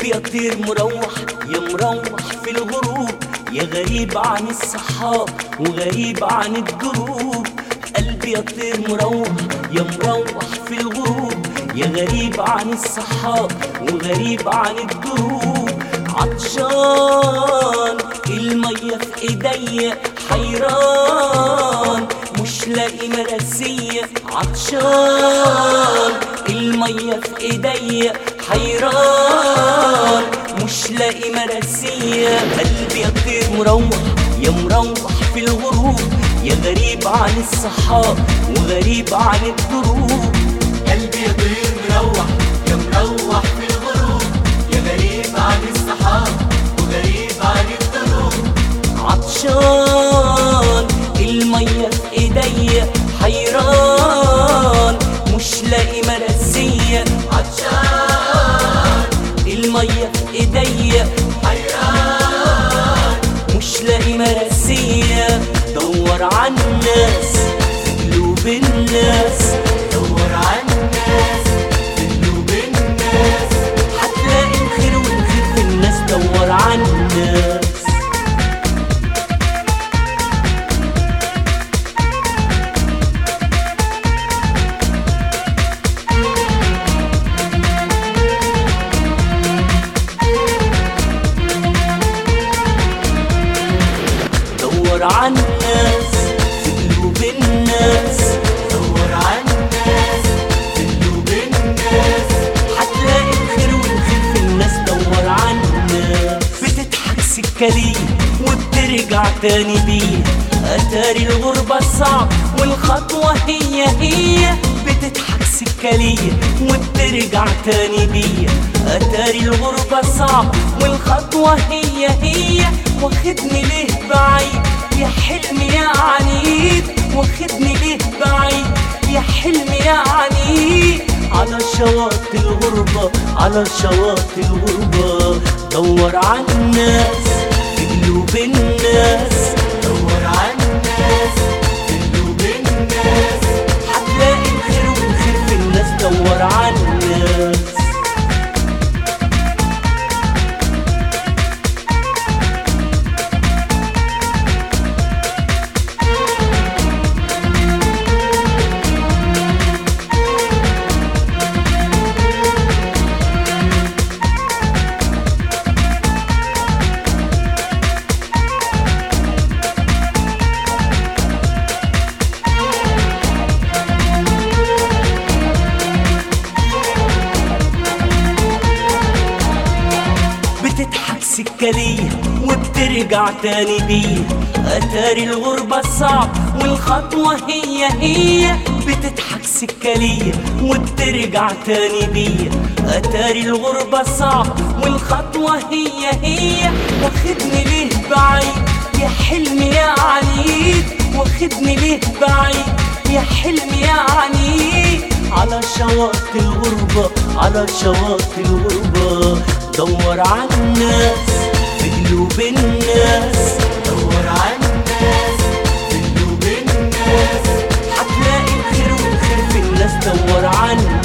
قلبي يطير مروح يا مروح في الغروب يا غريب عن الصحاب وغريب عن الدروب قلبي يطير مروح يا مروح في الغروب يا غريب عن الصحاب وغريب عن الدروب عطشان المية في ايديا حيران مش لاقي مراسية عطشان المية في ايديا حيران مش لاقي مراسية قلبي يطير مروح يا مروح في الغروب يا غريب عن الصحاب وغريب عن الدروب قلبي يطير مروح يا مروح في الغروب يا غريب عن الصحاب وغريب عن الدروب عطشان المية في ايديا حيران مش لاقي مراسية عطشان المية في ايديا حيران مش لاقي مراسية دور على الناس في قلوب الناس دور على الناس في قلوب الناس هتلاقي الخير والخير في الناس دور على الناس دور على الناس في قلوب الناس دور على الناس في قلوب الناس هتلاقي الخير والخير في الناس دور على الناس بتضحك سكة ليه وبترجع تاني بيه أتاري الغربة صعب والخطوة هي هي بتضحك سكة ليه وبترجع تاني بيه أتاري الغربة صعب والخطوة هي هي واخدني ليه بعيد يا حلمي يا عنيد واخدني ليه بعيد يا حلمي يا عنيد على شواطئ الغربة على شواطئ الغربة دور على الناس في قلوب الناس دور على الناس في قلوب الناس هتلاقي الخير والخير في الناس دور على الناس بتضحك سكة ليه وبترجع تاني بيه أتاري الغربة صعب والخطوة هي هي بتضحك سكة ليه وبترجع تاني بيه أتاري الغربة صعب والخطوة هي هي واخدني ليه بعيد يا حلمي يا عنيد واخدني ليه بعيد يا حلمي يا عنيد على شواطئ الغربة على شواطئ الغربة دور على الناس في قلوب الناس دور على الناس في قلوب الناس هتلاقي الخير والخير في الناس دور على الناس